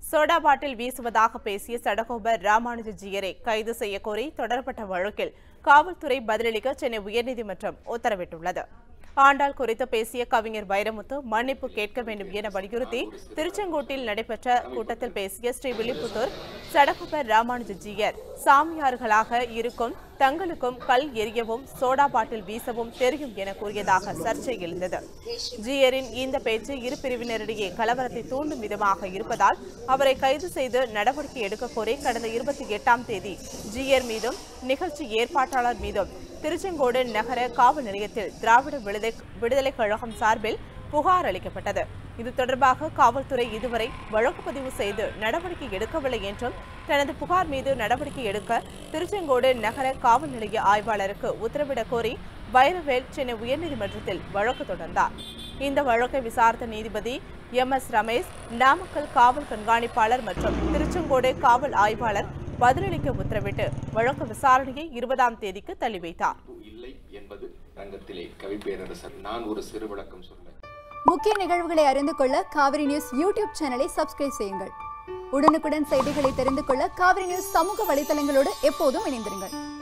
soda bottle வீசுவதாக பேசிய சடகோபர் ராமானுஜ ஜியரை கைது செய்ய கோரி தொடரப்பட்ட வழக்கில் காவல்துறை பதிலளிக்க சென்னை உயர்நீதிமன்றம் உத்தரவிட்டுள்ளது ஆண்டாள் குறித்து பேசிய கவிஞர் வைரமுத்து மன்னிப்பு கேட்க வேண்டும் என வலியுறுத்தி திருச்செங்கோட்டில் நடைபெற்ற கூட்டத்தில் பேசிய ஸ்ரீ வில்லிபுத்தூர் சடகோபர் ராமானுஜ ஜியர் சாமியார்களாக இருக்கும் தங்களுக்கும் கல் எரியவும் சோடா பாட்டில் வீசவும் தெரியும் என கூறியதாக சர்ச்சை எழுந்தது ஜியரின் இந்த பேச்சு இரு பிரிவினரிடையே கலவரத்தை தூண்டும் விதமாக இருப்பதால் அவரை கைது செய்து நடவடிக்கை எடுக்க கோரி கடந்த இருபத்தி எட்டாம் தேதி ஜியர் மீதும் நிகழ்ச்சி ஏற்பாட்டாளர் மீதும் திருச்செங்கோடு நகர காவல் நிலையத்தில் திராவிட விடுதலை விடுதலை கழகம் சார்பில் புகார் அளிக்கப்பட்டது இது தொடர்பாக காவல்துறை இதுவரை வழக்கு பதிவு செய்து நடவடிக்கை எடுக்கவில்லை என்றும் தனது புகார் மீது நடவடிக்கை எடுக்க திருச்செங்கோடு நகர காவல் நிலைய ஆய்வாளருக்கு உத்தரவிடக் கோரி வைரவேல் சென்னை உயர்நீதிமன்றத்தில் வழக்கு தொடர்ந்தார் இந்த வழக்கை விசாரித்த நீதிபதி எம் எஸ் ரமேஷ் நாமக்கல் காவல் கண்காணிப்பாளர் மற்றும் திருச்செங்கோடு காவல் ஆய்வாளர் பதிலளிக்க உத்தரவிட்டு வழக்கு விசாரணையை இருபதாம் தேதிக்கு தள்ளி வைத்தார் இல்லை என்பது ரங்கத்திலே கவிப்பேரரசர் நான் ஒரு சிறு விளக்கம் சொல்ல முக்கிய நிகழ்வுகளை அறிந்து கொள்ள காவிரி நியூஸ் யூடியூப் சேனலை சப்ஸ்கிரைப் செய்யுங்கள் உடனுக்குடன் செய்திகளை தெரிந்து கொள்ள காவிரி நியூஸ் சமூக வலைதளங்களோடு எப்போதும் இணைந்திருங்கள்